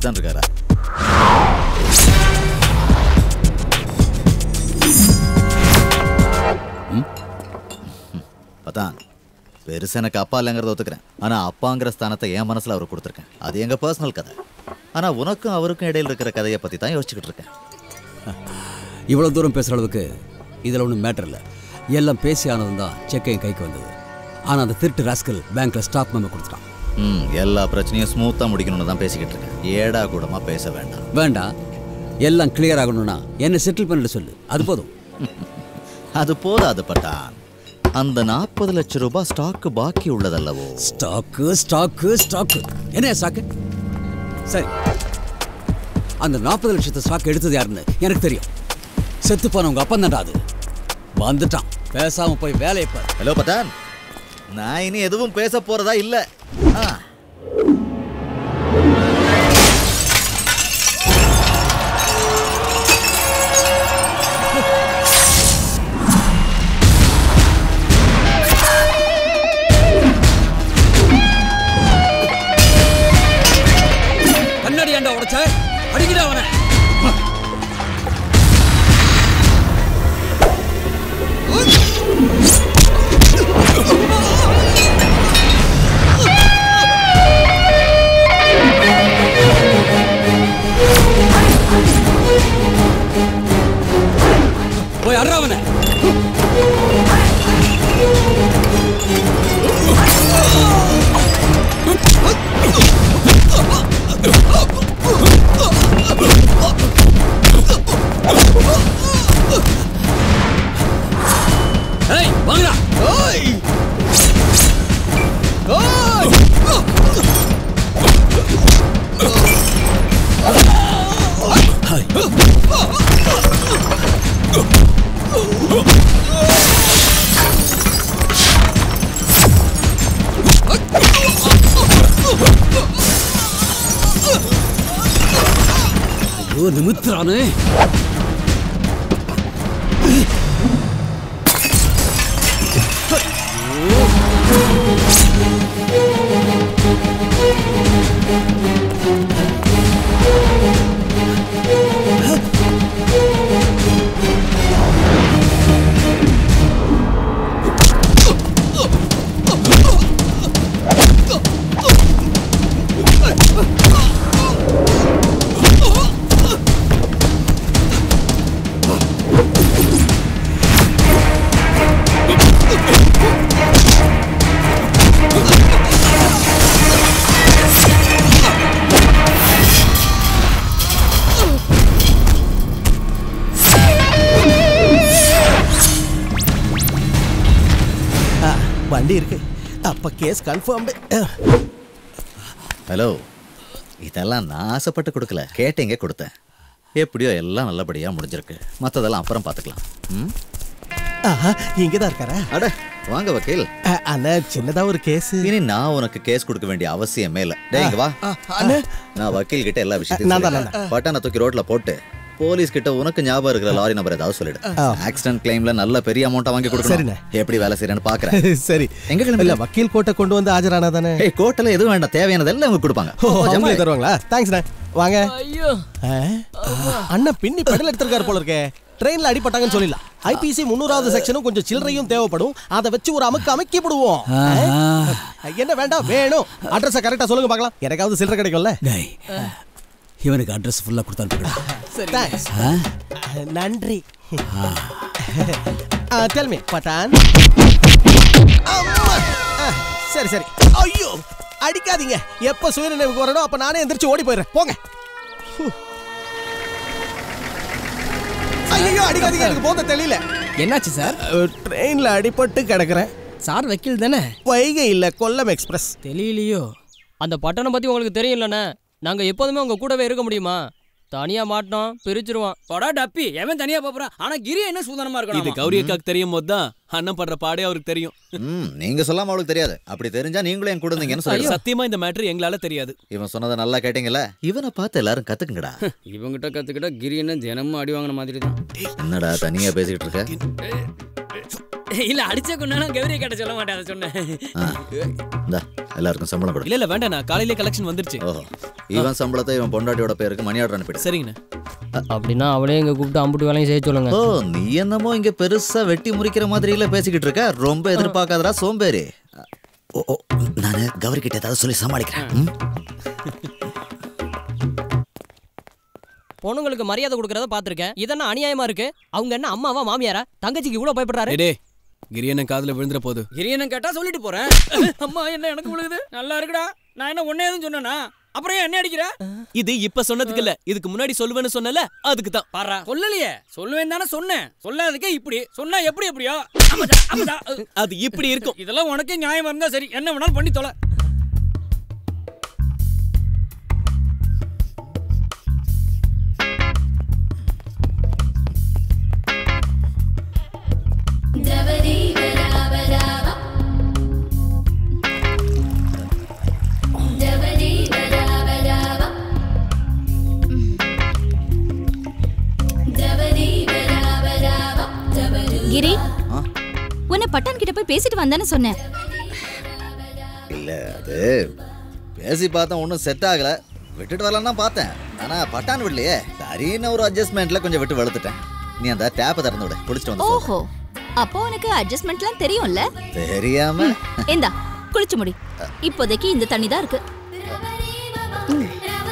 பச்சான் இருக்காரா ம்? பத்தான் பெருசா எனக்கு அப்பா இல்லைங்கிறத ஒத்துக்கிறேன் ஆனா அப்பாங்கிற ஸ்தானத்தை என் மனசுல அவர் கொடுத்துருக்கேன் அது எங்க பர்சனல் கதை ஆனா உனக்கும் அவருக்கும் இடையில இருக்கிற கதையை பத்தி தான் யோசிச்சுக்கிட்டு இருக்கேன் இவ்வளோ தூரம் பேசுகிற அளவுக்கு இதில் ஒன்றும் மேட்டர் இல்லை எல்லாம் பேசி ஆனதும் தான் செக் என் கைக்கு வந்தது ஆனால் அந்த திருட்டு ராஸ்கல் பேங்க்கில் ஸ்டாக் மெமோ கொடுத்துட்டான் ம் எல்லா பிரச்சனையும் ஸ்மூத்தா முடிக்கணும்னு தான் பேசிக்கிட்டு இருக்கேன் ஏடா கூடமா பேச வேண்டாம் வேண்டாம் எல்லாம் கிளியர் ஆகணும்னா என்னை செட்டில் பண்ணிட்டு சொல்லு அது போதும் அது போதாது பட்டான் அந்த நாற்பது லட்சம் ரூபாய் ஸ்டாக்கு பாக்கி உள்ளதல்லவோ ஸ்டாக்கு ஸ்டாக்கு ஸ்டாக்கு என்ன ஸ்டாக்கு சரி அந்த நாற்பது லட்சத்து ஸ்டாக் எடுத்தது யாருன்னு எனக்கு தெரியும் செத்து போன உங்க அப்பன் தான்டா அது வந்துட்டான் பேசாம போய் வேலையை பாரு ஹலோ பட்டான் நான் இனி எதுவும் பேச போறதா இல்ல ஆ. கண்ணாடி ஏன்டா உடைச்ச அடிக்கடா அவனை போய் அட்றா அவனை ஏய் வாங்கடா ஐயோ நிமித்துறானே வண்டி இருக்கு அப்ப கேஸ் கன்ஃபார்ம்டு ஹலோ இதெல்லாம் நான் ஆசைப்பட்டு கொடுக்கல கேட்டீங்க கொடுத்தேன் எப்படியோ எல்லாம் நல்லபடியா முடிஞ்சிருக்கு மத்ததெல்லாம் அப்புறம் பார்த்துக்கலாம் ம் இங்க தான் இருக்காரா அட வாங்க வக்கீல் அ, அண்ணா சின்னதா ஒரு கேஸ் இனி நான் உனக்கு கேஸ் கொடுக்க வேண்டிய அவசியமே இல்ல டேய் இங்க வா அண்ணா நான் வக்கீல் கிட்ட எல்லா விஷயத்தையும் நான் தான், சொல்லிடுறேன். பட்டானை தூக்கி ரோட்ல போட்டு போலீஸ் கிட்ட உனக்கு ஞாபகம் இருக்கிற லாரி நம்பர் ஏதாவது சொல்லிடு ஆக்சிடென்ட் கிளைம்ல நல்ல பெரிய அமௌண்ட்டா வாங்கி சரிண்ணே. கொடுக்கணும் எப்படி வேலை செய்யறேன்னு பாக்குறேன் சரி எங்க கிளம்பி இல்ல வக்கீல் கோட்டை கொண்டு வந்து ஆஜரானா தானே ஏய் கோர்ட்ல எதுவும் வேண்டாம் தேவையானதெல்லாம் அவங்க கொடுப்பாங்க ஓ, ஜமா. அவங்களே தருவாங்களா தேங்க்ஸ்ண்ணா வாங்க ஐயோ ஆ? அண்ணா பின்னி பெடல் எடுத்திருக்காரு போல இருக்கே ட்ரெயின்ல அடிபட்டாங்கன்னு சொல்லிடலாம் ஐபிசி முன்னூறாவது செக்ஷனும் கொஞ்சம் சில்லறையும் தேவைப்படும் அதை வச்சு ஒரு அமுக்கு அமுக்கி விடுவோம் என்ன வேண்டாம் வேணும் அட்ரஸ கரெக்டா சொல்லுங்க பார்க்கலாம் எனக்காவது சில்லறை கிடைக்கும்ல டேய் இவனுக்கு அட்ரஸ் ஃபுல்லாக கொடுத்து அனுப்பிடுடா Thanks. ஆ? நன்றி டெல் மீ பட்டான் சரி சரி ஐயோ அடிக்காதீங்க எப்ப சுயநினைவுக்கு வரணும் அப்ப நானே எந்திரிச்சு ஓடி போயிடுறேன் போங்க ஐயோ அடிக்காதீங்க எனக்கு போத தெரியல என்னாச்சு சார் ட்ரெயின்ல அடிபட்டு கிடக்குறேன் சார் வக்கீல் தானே வைகை இல்ல கொல்லம் எக்ஸ்பிரஸ் தெரியலையோ அந்த பட்டணம் பத்தி உங்களுக்கு தெரியும்லண்ணே நாங்க எப்போதுமே உங்க கூடவே இருக்க முடியுமா தனியா மாட்டோம் பிரிச்சிருவான் படா டப்பி எவன் தனியா போறான் ஆனா கிரி என்ன சூதனமா இது இருக்கணும் கௌரி அக்காக்கு தெரியும் போது தான் அண்ணன் படுற பாடே அவருக்கு தெரியும் ம் நீங்க சொல்லாம அவளுக்கு தெரியாது அப்படி தெரிஞ்சா நீங்களும் என் கூட இருந்தீங்கன்னு சொல்லி சத்தியமா இந்த மேட்ரு எங்களால தெரியாது இவன் சொன்னதை நல்லா கேட்டீங்கல்ல இவனை பார்த்து எல்லாரும் கத்துக்குங்கடா இவங்கிட்ட கத்துக்கிட்டா கிரி என்ன தினமும் அடி வாங்கின மாதிரி தான் என்னடா தனியா பேசிக்கிட்டு இருக்க இல்ல அடிச்ச கொண்டாலும் கௌரி கிட்ட சொல்ல மாட்டேன் அதை சொன்னேன் ஆ. இந்தா எல்லாருக்கும் சம்பளம் கொடு இல்ல இல்ல வேண்டாம் நான் காலையிலே கலெக்ஷன் வந்துருச்சு ஓஹோ இவன் சம்பளத்தை இவன் பொண்டாட்டியோட பேருக்கு மணி ஆர்டர் அனுப்பிடு சரிங்கண்ணே அப்படின்னா அவளே இங்க கூப்பிட்டு அம்புட்டு வேலையும் செய்ய சொல்லுங்க ஓ நீ என்னமோ இங்க பெருசா வெட்டி முறிக்கிற மாதிரி இல்ல பேசிக்கிட்டு இருக்க ரொம்ப எதிர்பார்க்காதடா சோம்பேறி ஓ ஓ நானு கௌரி கிட்ட ஏதாவது சொல்லி சமாளிக்கிறேன் ம்? பொண்ணுங்களுக்கு மரியாதை கொடுக்கறத பாத்திருக்கேன் இதென்ன அநியாயமா இருக்கு அவங்க என்ன அம்மாவா மாமியாரா தங்கச்சிக்கு இவ்வளவு பயப்படுறாரு டேய் கிரியண்ணன் காதுல விழுந்துற போது கிரியனை கேட்டா சொல்லிட்டு போறேன் அம்மா என்ன எனக்கு விழுகுது நல்லா இருக்குடா நான் என்ன ஒன்னே எதுவும் சொன்னேனா அப்புறம் ஏன் என்ன அடிக்கிற இது இப்ப சொன்னதுக்கு இல்ல இதுக்கு முன்னாடி சொல்லுவேன்னு சொன்னல அதுக்கு தான் பாரா சொல்லலையே சொல்லுவேன் தானே சொன்னேன் சொல்லாததுக்கே இப்படி சொன்னா எப்படி எப்படியோ அம்மதா, அம்மதா. அது இப்படி இருக்கும் இதெல்லாம் உனக்கே நியாயமா இருந்தா சரி என்ன வேணாலும் பண்ணி தொலை கிரி ஆ? உன்னை பட்டான் கிட்ட போய் பேசிட்டு வந்தானே சொன்னேன் இல்ல அது பேசி பார்த்தேன் ஒன்றும் செட் ஆகல விட்டுட்டு வரலாம் தான் பார்த்தேன் ஆனா பட்டான் விடலையே சரின்னு ஒரு அட்ஜஸ்ட்மெண்ட்ல கொஞ்சம் விட்டு வெளுத்துட்டேன் நீ அந்த டேப்பை திறந்து விட குளிச்சுட்டு வந்து சொல்றேன். ஓஹோ அப்போ உனக்கு அட்ஜஸ்ட்மெண்ட்லாம் தெரியும்ல தெரியாம இந்தா குளிச்சு முடி இப்போதைக்கு இந்த தண்ணி தான் இருக்கு ம்.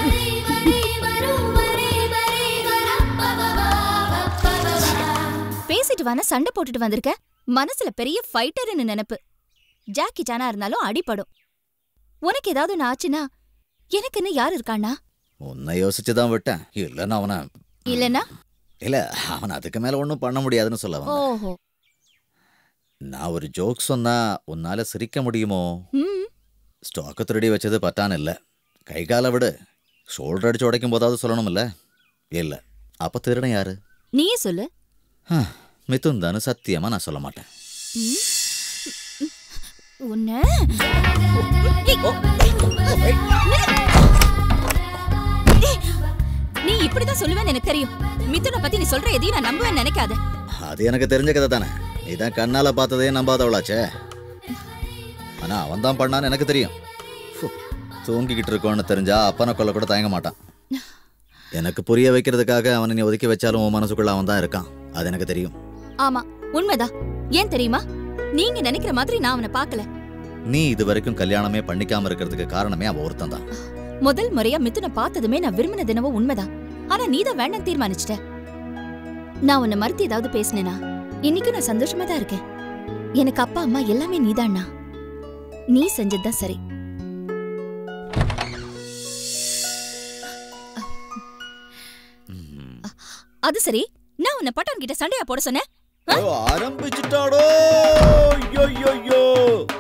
பேசிட்டு வான சண்டை போட்டுட்டு வந்திருக்க மனசுல பெரிய ஃபைட்டர்னு நினைப்பு ஜாக்கி சானா இருந்தாலும் அடிபடும் உனக்கு ஏதாவது ஒண்ணு ஆச்சுன்னா எனக்குன்னு யார் இருக்கானா உன்னை யோசிச்சு தான் விட்டேன் இல்லைன்னா அவனை இல்லனா இல்ல அவன் அதுக்கு மேல ஒன்றும் பண்ண முடியாதுன்னு சொல்ல வந்தேன் ஓஹோ நான் ஒரு ஜோக் சொன்னா உன்னால சிரிக்க முடியுமோ ம் ஸ்டாக்கை திருடி வச்சது பட்டான் இல்லை கை காலை விடு ஷோல்டர் அடிச்சு உடைக்கும் போதாவது சொல்லணும்ல இல்ல அப்ப திருடன் யாரு நீயே சொல்லு ஹ, மிதுன் தானு சத்தியமா நான் சொல்ல மாட்டேன் உன்ன நீ இப்படிதான் சொல்லுவேன்னு எனக்கு தெரியும் மிதுனை பத்தி நீ சொல்ற எதையும் நான் நம்புவேன்னு நினைக்காத அது எனக்கு தெரிஞ்ச கதை தானே இதான் கண்ணால பார்த்ததே நம்பாதவளாச்சே ஆனா அவன் தான் பண்ணான்னு எனக்கு தெரியும் ஃபு, தூங்கிக்கிட்டு இருக்கோன்னு தெரிஞ்சா அப்பனை கொல்ல கூட தயங்க மாட்டான் எனக்கு புரிய வைக்கிறதுக்காக அவனை நீ ஒதுக்கி வச்சாலும் உன் மனசுக்குள்ள அவன் தான் இருக்கான் அது எனக்கு தெரியும் ஆமா உண்மைதான் ஏன் தெரியுமா நீங்க நினைக்கிற மாதிரி நான் அவனை பார்க்கல நீ இது வரைக்கும் கல்யாணமே பண்ணிக்காம இருக்கிறதுக்கு காரணமே அவன் ஒருத்தன் தான் முதல் முறையா மிதுனை பார்த்ததுமே நான் விரும்பின தினமும் உண்மைதான் ஆனா நீ தான் வேண்டாம் தீர்மானிச்சிட்ட நான் உன்னை மறுத்து ஏதாவது பேசினேனா இன்னைக்கு நான் சந்தோஷமா தான் இருக்கேன் எனக்கு அப்பா அம்மா எல்லாமே நீதான்னா நீ செஞ்சதுதான் சரி அது சரி நான் உன்னை பட்டான் கிட்ட சண்டையா போட சொன்னேன் ஆரம்பிச்சுட்டாடோ ஐயோ